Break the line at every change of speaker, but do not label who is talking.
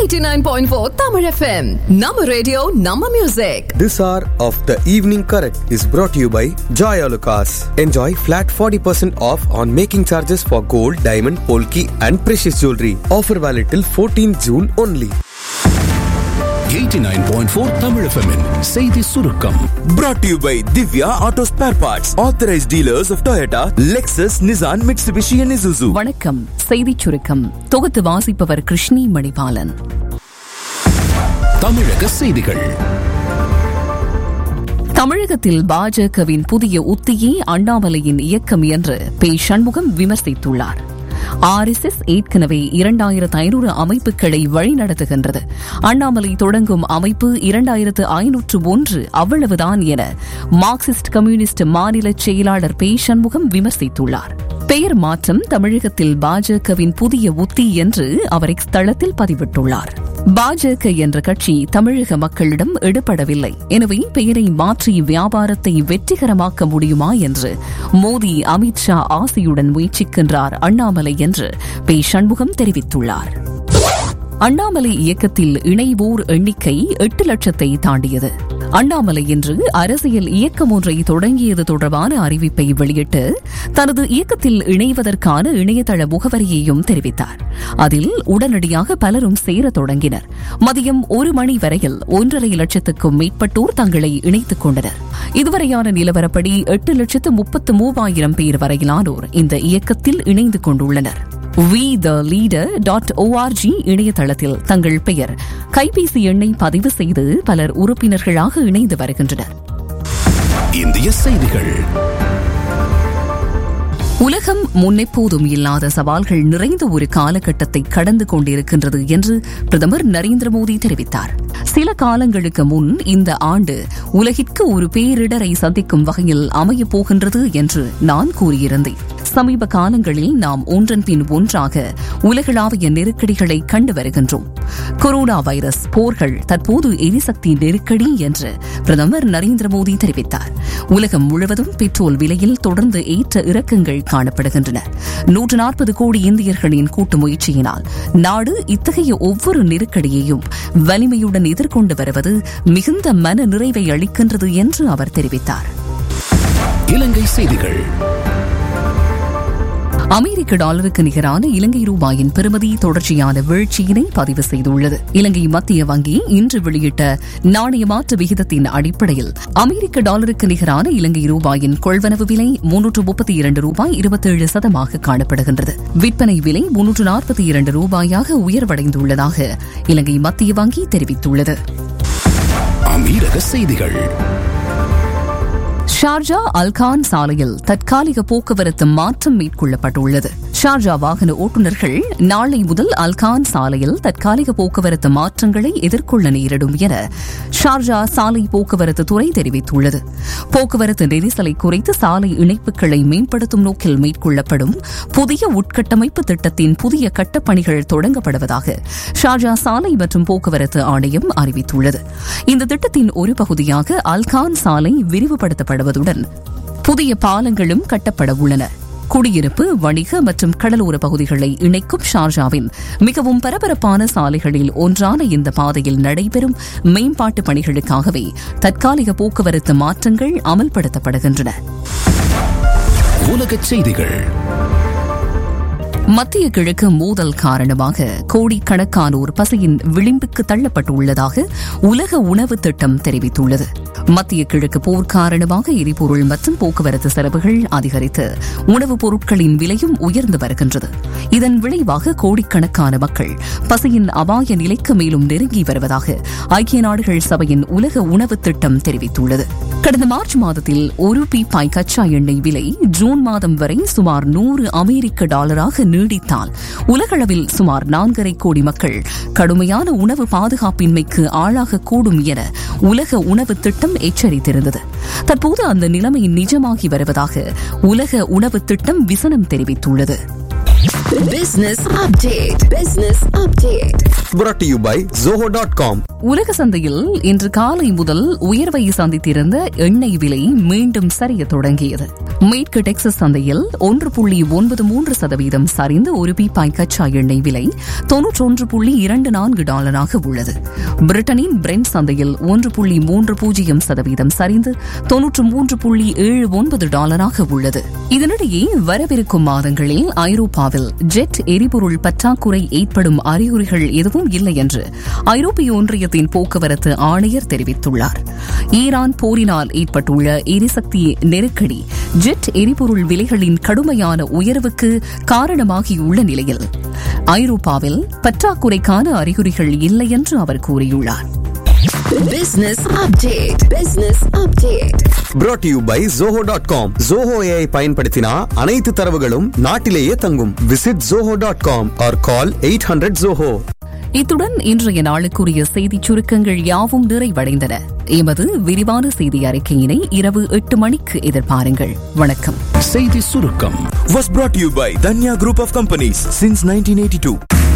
89.4 Tamil FM. Nama radio, Nama music.
This hour of the evening correct is brought to you by Joy Alucas. Enjoy flat 40% off on making charges for gold, diamond, polki and precious jewelry. Offer valid till 14 June only.
89.4 Tamil FM -இன் செய்தி சுருக்கம்
Brought to you by Divya Auto Spare Parts, authorized dealers of Toyota, Lexus, Nissan, Mitsubishi, and Isuzu.
வணக்கம் செய்திச் சுருக்கம் தொகுத்து வாசிப்பவர் கிருஷ்ணி மணிபாலன்
தமிழக செய்திகள்
தமிழகத்தில் பாஜகவின் புதிய உத்தியே அண்ணாமலையின் இயக்கம் என்று பே சண்முகம் விமர்சித்துள்ளார் ஆர் எஸ் எஸ் ஏற்கனவே இரண்டாயிரத்து ஐநூறு அமைப்புகளை வழிநடத்துகின்றது அண்ணாமலை தொடங்கும் அமைப்பு இரண்டாயிரத்து ஐநூற்று ஒன்று அவ்வளவுதான் என மார்க்சிஸ்ட் கம்யூனிஸ்ட் மாநில செயலாளர் பே சண்முகம் விமர்சித்துள்ளார் பெயர் மாற்றம் தமிழகத்தில் பாஜகவின் புதிய உத்தி என்று அவர் எக்ஸ் தளத்தில் பதிவிட்டுள்ளார் பாஜக என்ற கட்சி தமிழக மக்களிடம் எடுபடவில்லை எனவே பெயரை மாற்றி வியாபாரத்தை வெற்றிகரமாக்க முடியுமா என்று மோடி அமித்ஷா ஆசையுடன் முயற்சிக்கின்றார் அண்ணாமலை என்று பே சண்முகம் தெரிவித்துள்ளார் அண்ணாமலை இயக்கத்தில் இணைவோர் எண்ணிக்கை எட்டு லட்சத்தை தாண்டியது அண்ணாமலை இன்று அரசியல் இயக்கம் ஒன்றை தொடங்கியது தொடர்பான அறிவிப்பை வெளியிட்டு தனது இயக்கத்தில் இணைவதற்கான இணையதள முகவரியையும் தெரிவித்தார் அதில் உடனடியாக பலரும் சேரத் தொடங்கினர் மதியம் ஒரு மணி வரையில் ஒன்றரை லட்சத்துக்கும் மேற்பட்டோர் தங்களை இணைத்துக் கொண்டனர் இதுவரையான நிலவரப்படி எட்டு லட்சத்து முப்பத்து மூவாயிரம் பேர் வரையிலானோர் இந்த இயக்கத்தில் இணைந்து கொண்டுள்ளனர் we the leader dot ORG இணையதளத்தில் தங்கள் பெயர் கைபேசி எண்ணை பதிவு செய்து பலர் உறுப்பினர்களாக இணைந்து வருகின்றனர்
இந்திய செய்திகள்
உலகம் முன்னெப்போதும் இல்லாத சவால்கள் நிறைந்த ஒரு காலகட்டத்தை கடந்து கொண்டிருக்கின்றது என்று பிரதமர் நரேந்திர மோடி தெரிவித்தார் சில காலங்களுக்கு முன் இந்த ஆண்டு உலகிற்கு ஒரு பேரிடரை சந்திக்கும் வகையில் அமையப் போகின்றது என்று நான் கூறியிருந்தேன் சமீப காலங்களில் நாம் ஒன்றன் பின் ஒன்றாக உலகளாவிய நெருக்கடிகளை கண்டு வருகின்றோம் கொரோனா வைரஸ் போர்கள் தற்போது எரிசக்தி நெருக்கடி என்று பிரதமர் நரேந்திர மோடி தெரிவித்தார் உலகம் முழுவதும் பெட்ரோல் விலையில் தொடர்ந்து ஏற்ற இறக்கங்கள் காணப்படுகின்றன நூற்று நாற்பது கோடி இந்தியர்களின் கூட்டு முயற்சியினால் நாடு இத்தகைய ஒவ்வொரு நெருக்கடியையும் வலிமையுடன் எதிர்கொண்டு வருவது மிகுந்த மன நிறைவை அளிக்கின்றது என்று அவர் தெரிவித்தார்
இலங்கை செய்திகள்
அமெரிக்க டாலருக்கு நிகரான இலங்கை ரூபாயின் பெறுமதி தொடர்ச்சியான வீழ்ச்சியினை பதிவு செய்துள்ளது இலங்கை மத்திய வங்கி இன்று வெளியிட்ட நாணய மாற்று விகிதத்தின் அடிப்படையில் அமெரிக்க டாலருக்கு நிகரான இலங்கை ரூபாயின் கொள்வனவு விலை முன்னூற்று முப்பத்தி இரண்டு ரூபாய் இருபத்தேழு சதமாக காணப்படுகின்றது விற்பனை விலை முன்னூற்று நாற்பத்தி இரண்டு ரூபாயாக உயர்வடைந்துள்ளதாக இலங்கை மத்திய வங்கி தெரிவித்துள்ளது
அமீரக செய்திகள்
ஷார்ஜா அல்கான் சாலையில் தற்காலிக போக்குவரத்து மாற்றம் மேற்கொள்ளப்பட்டுள்ளது ஷார்ஜா வாகன ஓட்டுநர்கள் நாளை முதல் அல்கான் சாலையில் தற்காலிக போக்குவரத்து மாற்றங்களை எதிர்கொள்ள நேரிடும் என ஷார்ஜா சாலை போக்குவரத்து துறை தெரிவித்துள்ளது போக்குவரத்து நெரிசலை குறைத்து சாலை இணைப்புகளை மேம்படுத்தும் நோக்கில் மேற்கொள்ளப்படும் புதிய உட்கட்டமைப்பு திட்டத்தின் புதிய கட்டப்பணிகள் தொடங்கப்படுவதாக ஷார்ஜா சாலை மற்றும் போக்குவரத்து ஆணையம் அறிவித்துள்ளது இந்த திட்டத்தின் ஒரு பகுதியாக அல்கான் சாலை விரிவுபடுத்தப்படுவதுடன் புதிய பாலங்களும் கட்டப்பட உள்ளன குடியிருப்பு வணிக மற்றும் கடலோர பகுதிகளை இணைக்கும் ஷார்ஜாவின் மிகவும் பரபரப்பான சாலைகளில் ஒன்றான இந்த பாதையில் நடைபெறும் மேம்பாட்டு பணிகளுக்காகவே தற்காலிக போக்குவரத்து மாற்றங்கள் அமல்படுத்தப்படுகின்றன
உலகச் செய்திகள்
மத்திய கிழக்கு மோதல் காரணமாக கோடிக்கணக்கானோர் பசியின் விளிம்புக்கு தள்ளப்பட்டுள்ளதாக உலக உணவு திட்டம் தெரிவித்துள்ளது மத்திய கிழக்கு போர் காரணமாக எரிபொருள் மற்றும் போக்குவரத்து செலவுகள் அதிகரித்து உணவுப் பொருட்களின் விலையும் உயர்ந்து வருகின்றது இதன் விளைவாக கோடிக்கணக்கான மக்கள் பசியின் அபாய நிலைக்கு மேலும் நெருங்கி வருவதாக ஐக்கிய நாடுகள் சபையின் உலக உணவு திட்டம் தெரிவித்துள்ளது கடந்த மார்ச் மாதத்தில் ஒரு பீப்பாய் கச்சா எண்ணெய் விலை ஜூன் மாதம் வரை சுமார் நூறு அமெரிக்க டாலராக நீடித்தால் உலகளவில் சுமார் நான்கரை கோடி மக்கள் கடுமையான உணவு பாதுகாப்பின்மைக்கு ஆளாகக்கூடும் என உலக உணவு திட்டம் எச்சரித்திருந்தது தற்போது அந்த நிலைமை நிஜமாகி வருவதாக உலக உணவு திட்டம் விசனம் தெரிவித்துள்ளது
Business update. Business update.
brought to you by zoho.com
உலக சந்தையில் இன்று காலை முதல் உயர்வை சந்தித்திருந்த எண்ணெய் விலை மீண்டும் சரிய தொடங்கியது மேற்கு டெக்சஸ் சந்தையில் ஒன்று புள்ளி ஒன்பது மூன்று சதவீதம் சரிந்து ஒரு பீப்பாய் கச்சா எண்ணெய் விலை தொன்னூற்றொன்று புள்ளி இரண்டு நான்கு டாலராக உள்ளது பிரிட்டனின் பிரெண்ட் சந்தையில் ஒன்று புள்ளி மூன்று பூஜ்ஜியம் சதவீதம் சரிந்து தொன்னூற்று மூன்று புள்ளி ஏழு ஒன்பது டாலராக உள்ளது இதனிடையே வரவிருக்கும் மாதங்களில் ஐரோப்பாவில் ஜெட் எரிபொருள் பற்றாக்குறை ஏற்படும் அறிகுறிகள் எதுவும் இல்லை என்று ஐரோப்பிய ஒன்றியத்தின் போக்குவரத்து ஆணையர் தெரிவித்துள்ளார் ஈரான் போரினால் ஏற்பட்டுள்ள எரிசக்தி நெருக்கடி ஜெட் எரிபொருள் விலைகளின் கடுமையான உயர்வுக்கு காரணமாகியுள்ள நிலையில் ஐரோப்பாவில் பற்றாக்குறைக்கான அறிகுறிகள் இல்லை என்று அவர் கூறியுள்ளார்
Business update. Business update.
brought to you by zoho.com zoho ai பயன்படுத்தினா அனைத்து தரவுகளும் நாட்டிலேயே தங்கும் visit zoho.com or call 800 zoho
இத்துடன் இன்றைய நாளுக்குரிய செய்திச் சுருக்கங்கள் யாவும் நிறைவடைந்தன எமது விரிவான செய்தி அறிக்கையினை இரவு எட்டு மணிக்கு எதிர்பாருங்கள் வணக்கம்
செய்தி சுருக்கம்
Was brought to you by Danya Group of Companies since 1982.